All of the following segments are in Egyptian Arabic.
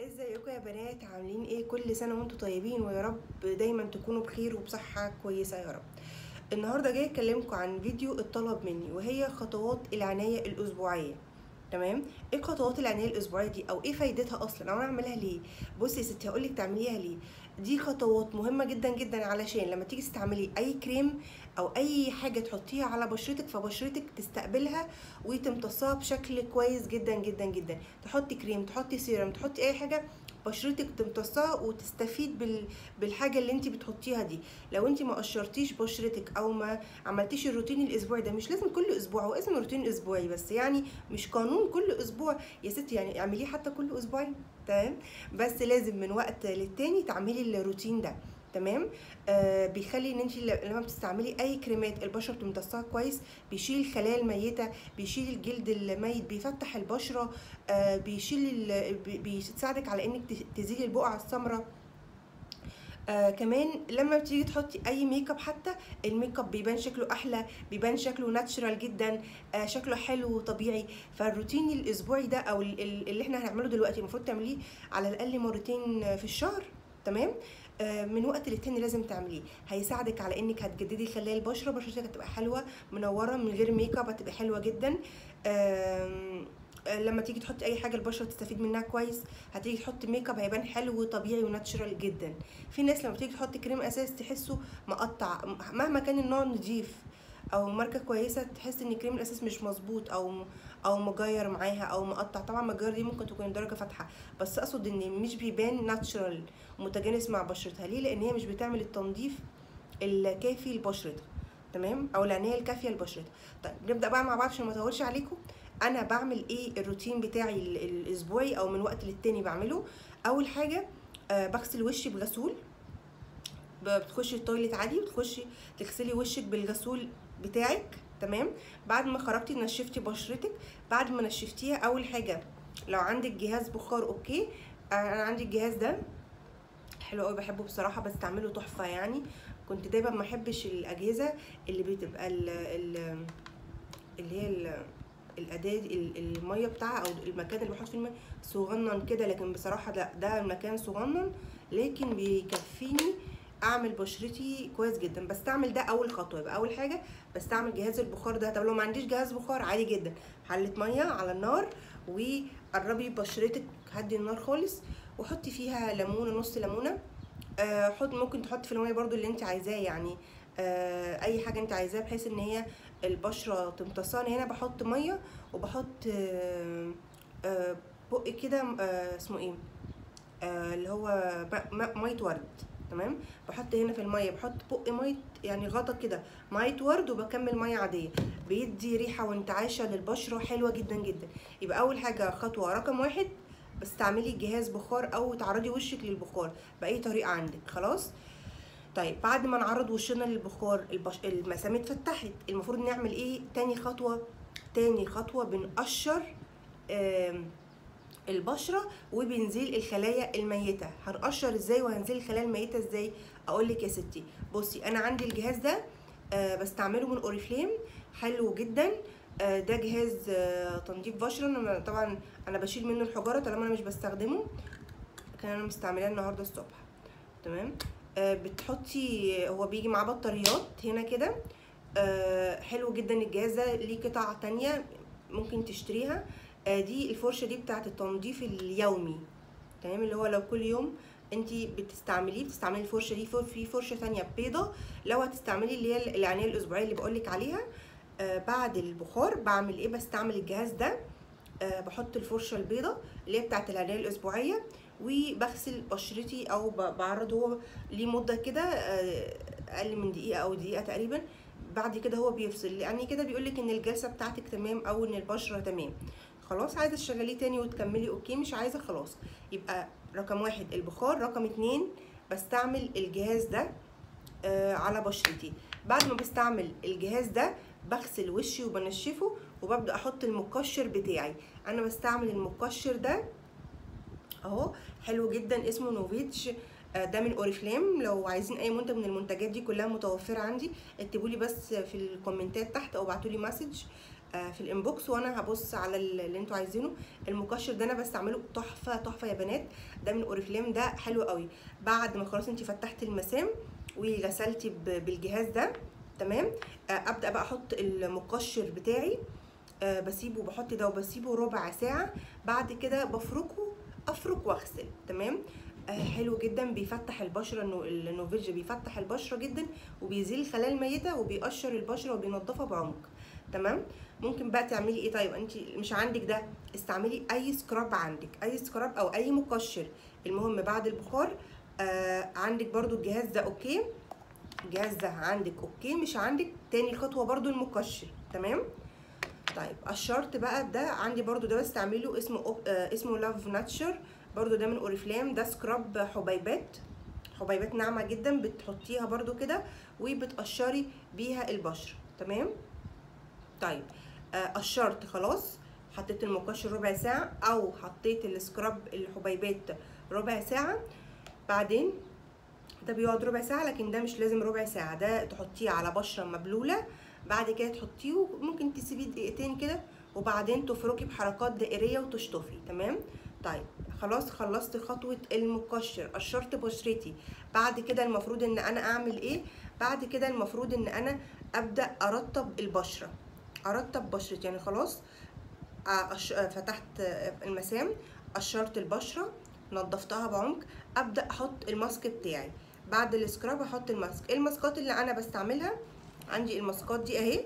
ازيكم يا بنات عاملين ايه كل سنه وانتم طيبين ويا رب دايما تكونوا بخير وبصحه كويسه يا رب النهارده جاي اكلمكم عن فيديو اتطلب مني وهي خطوات العنايه الاسبوعيه تمام ايه خطوات العنايه الاسبوعيه دي او ايه فايدتها اصلا او انا اعملها ليه بصي يا ستي هقول لك تعمليها ليه دي خطوات مهمه جدا جدا علشان لما تيجي تستعملي اي كريم او اي حاجه تحطيها على بشرتك فبشرتك تستقبلها وتمتصها بشكل كويس جدا جدا جدا تحطي كريم تحطي سيرم تحطي اي حاجه بشرتك تمتصها وتستفيد بال... بالحاجه اللي انت بتحطيها دي لو انت ما قشرتيش بشرتك او ما عملتيش الروتين الاسبوعي ده مش لازم كل اسبوع هو اسمه روتين اسبوعي بس يعني مش قانون كل اسبوع يا ستي يعني اعمليه حتى كل اسبوعين تمام بس لازم من وقت للتاني تعملي الروتين ده تمام آه بيخلي ان انت لما بتستعملي اي كريمات البشره بتمتصها كويس بيشيل الخلايا الميته بيشيل الجلد الميت بيفتح البشره آه بيشيل بيساعدك على انك تزيلي البقع السمراء آه كمان لما بتيجي تحطي اي ميك اب حتى الميك اب بيبان شكله احلى بيبان شكله ناتشرال جدا آه شكله حلو وطبيعي فالروتين الاسبوعي ده او اللي احنا هنعمله دلوقتي المفروض تعمليه على الاقل مرتين في الشهر تمام آه من وقت للتاني لازم تعمليه هيساعدك على انك هتجددي خلايا البشره بشرتك هتبقى حلوه منوره من غير ميك اب هتبقى حلوه جدا لما تيجي تحطي اي حاجه البشره تستفيد منها كويس هتيجي تحطي ميك اب هيبان حلو وطبيعي وناتشرال جدا في ناس لما تيجي تحطي كريم اساس تحسه مقطع مهما كان النوع نضيف او ماركه كويسه تحس ان كريم الاساس مش مظبوط او او مجير معاها او مقطع طبعا مجير دي ممكن تكون الدرجه فاتحه بس اقصد ان مش بيبان ناتشرال متجانس مع بشرتها ليه لان هي مش بتعمل التنظيف الكافي لبشرتها تمام او العنايه الكافيه لبشرتها طيب نبدا بقى مع بعض عشان ما اطولش عليكم انا بعمل ايه الروتين بتاعي الاسبوعي او من وقت للتاني بعمله اول حاجه آه بغسل وشي بغسول بتخشي التويليت عادي بتخشي تغسلي وشك بالغسول بتاعك تمام بعد ما خرجتي نشفتي بشرتك بعد ما نشفتيها اول حاجه لو عندك جهاز بخار اوكي انا عندي الجهاز ده حلو قوي بحبه بصراحه بستعمله تحفه يعني كنت دايما ما احبش الاجهزه اللي بتبقى ال ال اللي هي ال الاداه الميه بتاعها او المكان اللي بحط فيه الميه صغنن كده لكن بصراحه لا ده المكان صغنن لكن بيكفيني اعمل بشرتي كويس جدا بستعمل ده اول خطوه يبقى اول حاجه بستعمل جهاز البخار ده طب لو ما عنديش جهاز بخار عادي جدا حله ميه على النار وقربي بشرتك هدي النار خالص وحطي فيها ليمونه نص ليمونه آه حط ممكن تحطي في الميه برده اللي انت عايزاه يعني آه اي حاجه انت عايزاها بحيث ان هي البشره تمتصها هنا بحط ميه وبحط آه آه بق كده آه اسمه ايه آه اللي هو ميه ورد تمام بحط هنا في الميه بحط بق ميه يعني غطا كده ميه ورد وبكمل ميه عاديه بيدي ريحه وانتعاشه للبشره حلوه جدا جدا يبقى اول حاجه خطوه رقم واحد بستعملي جهاز بخار او تعرضي وشك للبخار باي طريقه عندك خلاص طيب بعد ما نعرض وشنا للبخار البش... المسام اتفتحت المفروض نعمل ايه تاني خطوه تاني خطوه بنقشر البشره وبنزيل الخلايا الميته هنقشر ازاي وهنزيل الخلايا الميته ازاي اقول لك يا ستي بصي انا عندي الجهاز ده آه بستعمله من اوريفليم حلو جدا آه ده جهاز آه تنظيف بشره انا طبعا انا بشيل منه الحجاره طالما انا مش بستخدمه كان انا مستعملاه النهارده الصبح تمام آه بتحطي هو بيجي معاه بطاريات هنا كده آه حلو جدا الجهاز ده ليه قطع تانية ممكن تشتريها آه دي الفرشه دي بتاعه التنظيف اليومي تمام اللي هو لو كل يوم انت بتستعمليه بتستعملي الفرشه دي في فرشه تانية بيضه لو هتستعملي اللي هي العنايه الاسبوعيه اللي بقولك عليها آه بعد البخار بعمل ايه بستعمل الجهاز ده آه بحط الفرشه البيضه اللي هي بتاعه العنايه الاسبوعيه وبغسل بشرتي او بعرض هو ليه مده كده آه اقل من دقيقه او دقيقه تقريبا بعد كده هو بيفصل يعني كده بيقولك ان الجلسه بتاعتك تمام او ان البشره تمام خلاص عايزه تشغليه تاني وتكملي اوكي مش عايزه خلاص يبقى رقم واحد البخار رقم اتنين بستعمل الجهاز ده آه على بشرتي بعد ما بستعمل الجهاز ده بغسل وشي وبنشفه وببدا احط المقشر بتاعي انا بستعمل المقشر ده اهو حلو جدا اسمه نوفيتش ده من اوريفلام لو عايزين اي منتج من المنتجات دي كلها متوفره عندي اكتبوا لي بس في الكومنتات تحت او ابعتوا لي مسج آه، في الانبوكس وانا هبص على ال- اللي انتوا عايزينه المقشر ده انا بستعمله تحفه تحفه يا بنات ده من اوريفليم ده حلو قوي بعد ما خلاص انت فتحتي المسام وغسلتي ب- بالجهاز ده تمام آه، ابدا بقى احط المقشر بتاعي آه، بسيبه بحط ده وبسيبه ربع ساعه بعد كده بفركه افرك واغسل تمام آه، حلو جدا بيفتح البشره النو- النوفيلج بيفتح البشره جدا وبيزيل الخلايا الميته وبيقشر البشره وبينضفها بعمق تمام ممكن بقى تعملي ايه طيب انت مش عندك ده استعملي اي سكراب عندك اي سكراب او اي مقشر المهم بعد البخار آه عندك برضو الجهاز ده اوكي الجهاز ده عندك اوكي مش عندك تاني خطوه برضو المقشر تمام طيب قشرت بقى ده عندي برضو ده بستعمله اسمه أوب- آه اسمه لاف ناتشر برضو ده من اوريفلام ده سكراب حبيبات حبيبات ناعمه جدا بتحطيها برضو كده وبتقشري بيها البشره تمام طيب آه، قشرت خلاص حطيت المقشر ربع ساعة أو حطيت السكراب الحبيبات ربع ساعة بعدين ده بيقعد ربع ساعة لكن ده مش لازم ربع ساعة ده تحطيه على بشرة مبلولة بعد كده تحطيه ممكن تسيبيه دقيقتين كده وبعدين تفركي بحركات دائرية وتشطفي تمام طيب خلاص خلصت خطوة المقشر قشرت بشرتي بعد كده المفروض ان انا اعمل ايه بعد كده المفروض ان انا ابدأ ارطب البشرة ارطب بشرتي يعني خلاص أش... فتحت المسام قشرت البشره نظفتها بعمق ابدا احط الماسك بتاعي بعد السكراب احط الماسك إيه الماسكات اللي انا بستعملها عندي الماسكات دي اهي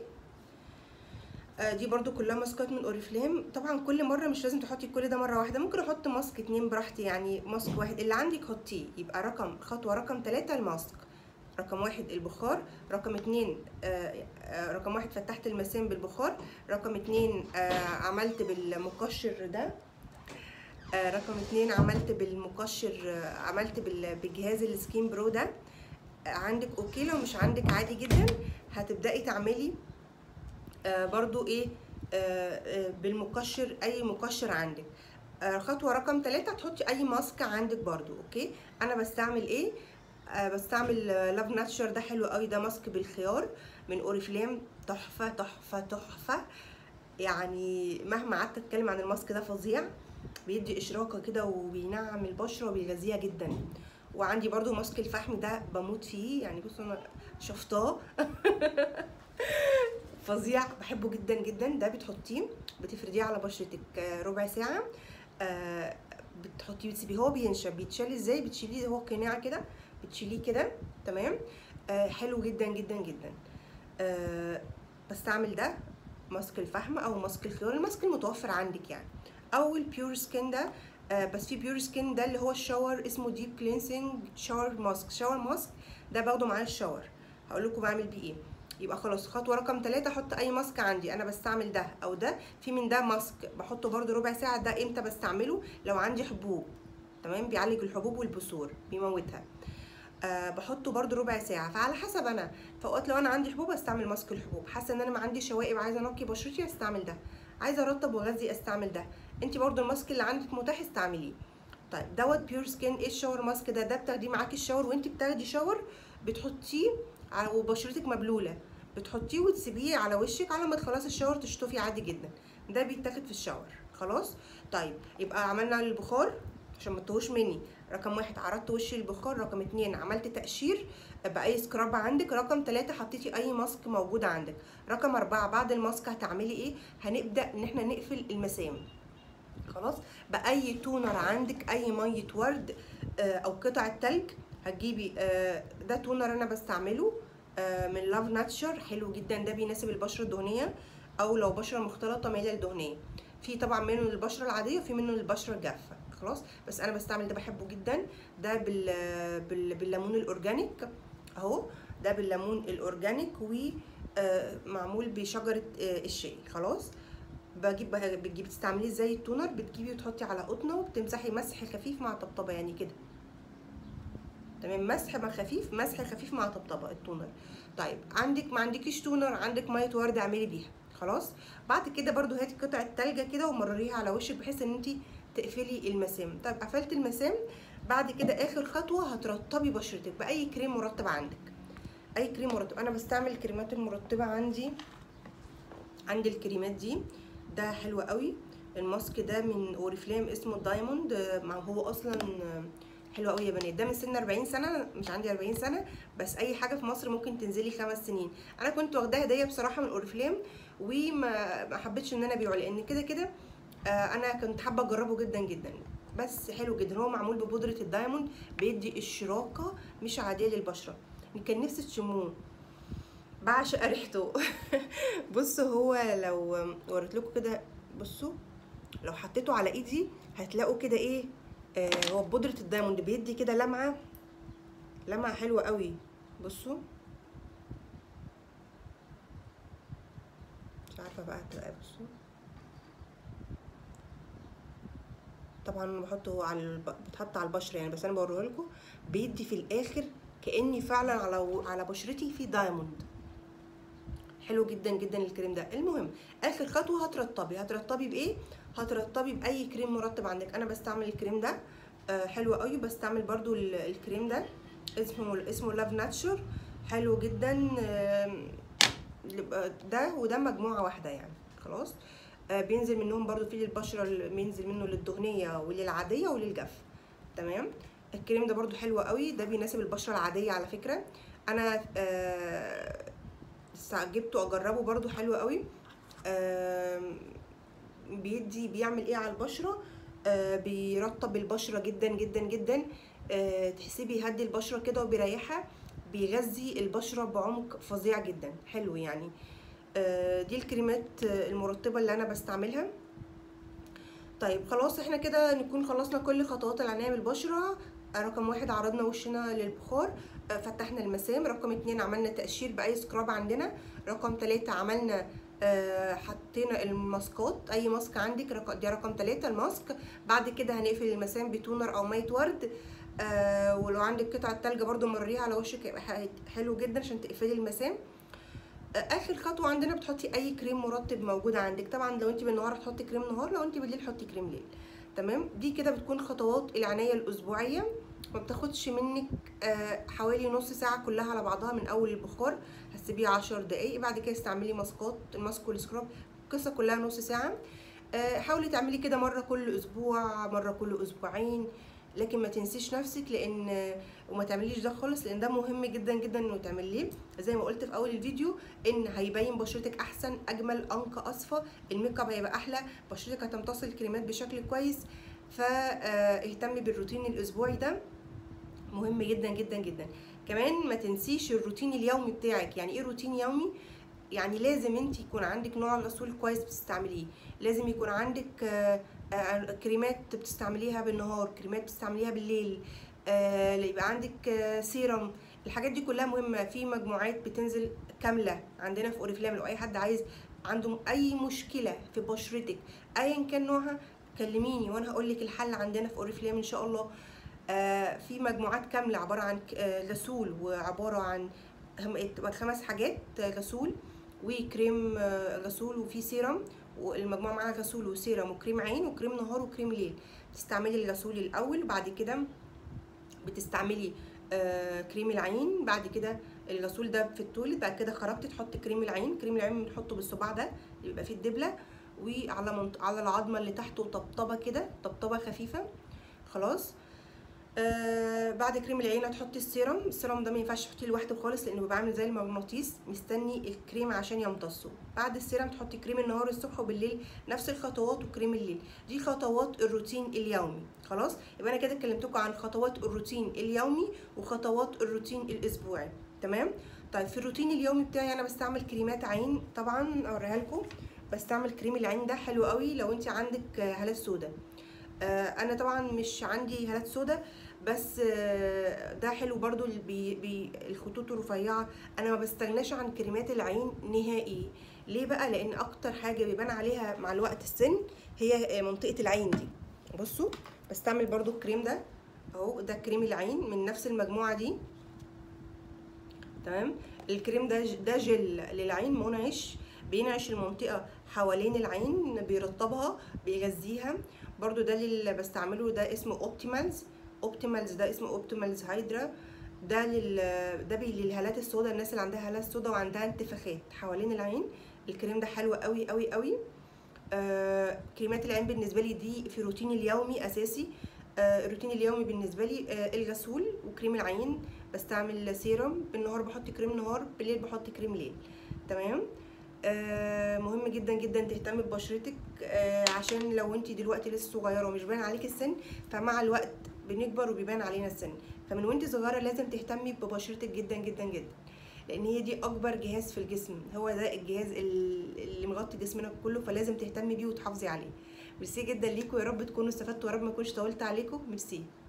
آه، دي برضو كلها ماسكات من اوريفلام طبعا كل مره مش لازم تحطي كل ده مره واحده ممكن احط ماسك اتنين براحتي يعني ماسك واحد اللي عندك حطيه يبقى رقم خطوه رقم ثلاثة الماسك رقم واحد البخار رقم اتنين آه آه رقم واحد فتحت المسام بالبخار رقم اتنين آه عملت بالمقشر ده آه رقم اتنين عملت بالمقشر آه عملت بال- بجهاز السكين برو ده آه عندك اوكي لو مش عندك عادي جدا هتبدأي تعملي آه برضو ايه آه آه بالمقشر اي مقشر عندك آه خطوة رقم ثلاثة تحطي اي ماسك عندك برضو اوكي انا بستعمل ايه آه بستعمل لاف ناتشر ده حلو قوي ده ماسك بالخيار من اوريفلام تحفة تحفة تحفة يعني مهما قعدت اتكلم عن الماسك ده فظيع بيدي اشراقة كده وبينعم البشرة وبيغذيها جدا وعندي برضو ماسك الفحم ده بموت فيه يعني بصوا انا شفطاه فظيع بحبه جدا جدا ده بتحطيه بتفرديه على بشرتك آه، ربع ساعة آه، بتحطيه بتسيبيه هو بينشف بيتشال ازاي بتشيليه هو قناع كده بتشيليه كده تمام آه، حلو جدا جدا جدا آه، بستعمل ده ماسك الفحم او ماسك الخيار الماسك المتوفر عندك يعني او البيور سكين ده آه، بس في بيور سكين ده اللي هو الشاور اسمه ديب كلينسينج شاور ماسك شاور ماسك ده باخده معاه الشاور هقول لكم بعمل بيه ايه يبقى خلاص خطوه رقم ثلاثة احط اي ماسك عندي انا بستعمل ده او ده في من ده ماسك بحطه برده ربع ساعه ده امتى بستعمله لو عندي حبوب تمام بيعالج الحبوب والبثور بيموتها أه بحطه برده ربع ساعه فعلى حسب انا فوقت لو انا عندي حبوب استعمل ماسك الحبوب حاسه ان انا ما عندي شوائب عايزه انقي بشرتي استعمل ده عايزه ارطب واغذي استعمل ده انت برده الماسك اللي عندك متاح استعمليه طيب دوت بيور سكين ايه الشاور ماسك ده ده بتاخديه معاكي الشاور وانت بتاخدي شاور بتحطيه على وبشرتك مبلوله بتحطيه وتسيبيه على وشك على ما تخلصي الشاور تشطفي عادي جدا ده بيتاخد في الشاور خلاص طيب يبقى عملنا البخار عشان ما تتوهوش مني رقم واحد عرضت وشي البخار رقم اتنين عملت تقشير باي سكراب عندك رقم ثلاثة حطيتي اي ماسك موجود عندك رقم أربعة بعد الماسك هتعملي ايه هنبدا ان احنا نقفل المسام خلاص باي تونر عندك اي ميه ورد آه، او قطعه تلج هتجيبي آه، ده تونر انا بستعمله آه، من لاف ناتشر حلو جدا ده بيناسب البشره الدهنيه او لو بشره مختلطه مايله للدهنيه في طبعا منه للبشره العاديه وفي منه للبشره الجافه خلاص بس انا بستعمل ده بحبه جدا ده بال بال بالليمون الاورجانيك اهو ده بالليمون الاورجانيك ومعمول بشجره آه، الشاي خلاص بجيب بتجيبي تستعمليه زي التونر بتجيبي وتحطي على قطنه وبتمسحي مسح خفيف مع طبطبه يعني كده تمام مسح مع خفيف مسح خفيف مع طبطبه التونر طيب عندك ما عندكيش تونر عندك ميه ورد اعملي بيها خلاص بعد كده برضو هاتي قطعه تلجه كده ومرريها على وشك بحيث ان انت تقفلي المسام طيب قفلت المسام بعد كده اخر خطوه هترطبي بشرتك باي كريم مرطب عندك اي كريم مرطب انا بستعمل الكريمات المرطبه عندي عندي الكريمات دي ده حلو قوي الماسك ده من اوريفلام اسمه دايموند آه، ما هو اصلا آه، حلو قوي يا بنات ده من سن 40 سنه مش عندي 40 سنه بس اي حاجه في مصر ممكن تنزلي خمس سنين انا كنت واخداها هديه بصراحه من اوريفلام وما ما حبيتش ان انا ابيعه لان كده كده آه، انا كنت حابه اجربه جدا جدا بس حلو جدا هو معمول ببودره الدايموند بيدي الشراكه مش عاديه للبشره كان نفسي تشموه بعشق ريحته بصوا هو لو وريت لكم كده بصوا لو حطيته على ايدي هتلاقوا كده ايه آه هو بودرة الدايموند بيدي كده لمعة لمعة حلوة قوي بصوا مش عارفة بقى هتبقى بصوا طبعا انا بحطه على الب... بتحط على البشره يعني بس انا بوريه لكم بيدي في الاخر كاني فعلا على على بشرتي في دايموند حلو جدا جدا الكريم ده المهم اخر خطوه هترطبي هترطبي بايه هترطبي باي كريم مرطب عندك انا بستعمل الكريم ده آه حلو قوي بستعمل برضو ال- الكريم ده اسمه اسمه لاف ناتشر حلو جدا آه ده وده مجموعه واحده يعني خلاص آه بينزل منهم برضو في للبشره ال- بينزل منه للدهنيه وللعاديه وللجاف تمام الكريم ده برضو حلو قوي ده بيناسب البشره العاديه على فكره انا آه سا- جبته اجربه برضو حلو قوي آم، بيدي بيعمل ايه على البشره آه، بيرطب البشره جدا جدا جدا آه، تحسيه بيهدي البشره كده وبيريحها بيغذي البشره بعمق فظيع جدا حلو يعني آه، دي الكريمات آه، المرطبه اللي انا بستعملها طيب خلاص احنا كده نكون خلصنا كل خطوات العنايه بالبشره آه، رقم واحد عرضنا وشنا للبخار آه، فتحنا المسام رقم اتنين عملنا تقشير باي سكراب عندنا رقم تلاتة عملنا آه، حطينا الماسكات اي ماسك عندك رق- دي رقم تلاتة الماسك بعد كده هنقفل المسام بتونر او مية ورد آه ولو عندك قطعة تلج برضو مريها على وشك يبقى ح- حلو جدا عشان تقفلي المسام آه، اخر خطوه عندنا بتحطي اي كريم مرطب موجود عندك طبعا لو انت بالنهار هتحطي كريم نهار لو انت بالليل حطي كريم ليل تمام دي كده بتكون خطوات العنايه الاسبوعيه ما بتاخدش منك آه، حوالي نص ساعه كلها على بعضها من اول البخار هتسيبيه عشر دقايق بعد كده استعملي ماسكات الماسك والسكراب القصه كلها نص ساعه آه، حاولي تعملي كده مره كل اسبوع مره كل اسبوعين لكن ما تنسيش نفسك لان آه، وما تعمليش ده خالص لان ده مهم جدا جدا انه تعمليه زي ما قلت في اول الفيديو ان هيبين بشرتك احسن اجمل انقى اصفى الميك اب هيبقى احلى بشرتك هتمتص الكريمات بشكل كويس فاهتمي بالروتين الاسبوعي ده مهم جدا جدا جدا كمان ما تنسيش الروتين اليومي بتاعك يعني ايه روتين يومي يعني لازم انت يكون عندك نوع غسول كويس بتستعمليه لازم يكون عندك آه، آه، كريمات بتستعمليها بالنهار كريمات بتستعمليها بالليل آه، يبقى عندك آه، سيرم الحاجات دي كلها مهمه في مجموعات بتنزل كامله عندنا في اوريفلام لو اي حد عايز عنده اي مشكله في بشرتك ايا كان نوعها كلميني وانا هقول لك الحل عندنا في اوريفلام ان شاء الله آه، في مجموعات كامله عباره عن ك- آه، غسول وعباره عن هم- تبقى خمس حاجات آه، غسول وكريم آه، غسول وفي سيرم والمجموعه معاها غسول وسيرم وكريم عين وكريم نهار وكريم ليل تستعملي الغسول الاول وبعد كده بتستعملي آه، كريم العين بعد كده الغسول ده في التولد بعد كده خرجتي تحطي كريم العين كريم العين بنحطه بالصباع ده اللي بيبقى فيه الدبله وعلى منط... على العظمه اللي تحته طبطبه كده طبطبه خفيفه خلاص آه بعد كريم العين هتحطي السيرم السيرم ده ما ينفعش تحطيه لوحده خالص لانه بيبقى عامل زي المغناطيس مستني الكريم عشان يمتصه بعد السيرم تحطي كريم النهار الصبح وبالليل نفس الخطوات وكريم الليل دي خطوات الروتين اليومي خلاص يبقى انا كده اتكلمتكم عن خطوات الروتين اليومي وخطوات الروتين الاسبوعي تمام طيب في الروتين اليومي بتاعي انا بستعمل كريمات عين طبعا اوريها لكم بستعمل كريم العين ده حلو قوي لو انت عندك آه، هالات سودا آه، انا طبعا مش عندي هالات سودا بس آه، ده حلو برضو اللي بي بي الخطوط الرفيعه انا ما بستغناش عن كريمات العين نهائي ليه بقى لان اكتر حاجه بيبان عليها مع الوقت السن هي آه، منطقه العين دي بصوا بستعمل برضو الكريم ده اهو ده كريم العين من نفس المجموعه دي تمام الكريم ده ج- ده جل للعين منعش بينعش المنطقه حوالين العين بيرطبها بيغذيها برضو ده اللي بستعمله ده اسمه اوبتيمالز اوبتيمالز ده اسمه اوبتيمالز هايدرا ده لل ده بي للهالات السوداء الناس اللي عندها هالات سوداء وعندها انتفاخات حوالين العين الكريم ده حلو قوي قوي قوي آه كريمات العين بالنسبه لي دي في روتيني اليومي اساسي آه الروتين اليومي بالنسبه لي آه الغسول وكريم العين بستعمل سيرم بالنهار بحط كريم نهار بالليل بحط كريم ليل تمام آه مهم جدا جدا تهتمي ببشرتك آه عشان لو انت دلوقتي لسه صغيره ومش باين عليك السن فمع الوقت بنكبر وبيبان علينا السن فمن وانت صغيره لازم تهتمي ببشرتك جدا جدا جدا لان هي دي اكبر جهاز في الجسم هو ده الجهاز ال- اللي مغطي جسمنا كله فلازم تهتمي بيه وتحافظي عليه ميرسي جدا ليكم يا رب تكونوا استفدتوا ويا رب ما اكونش طولت عليكم ميرسي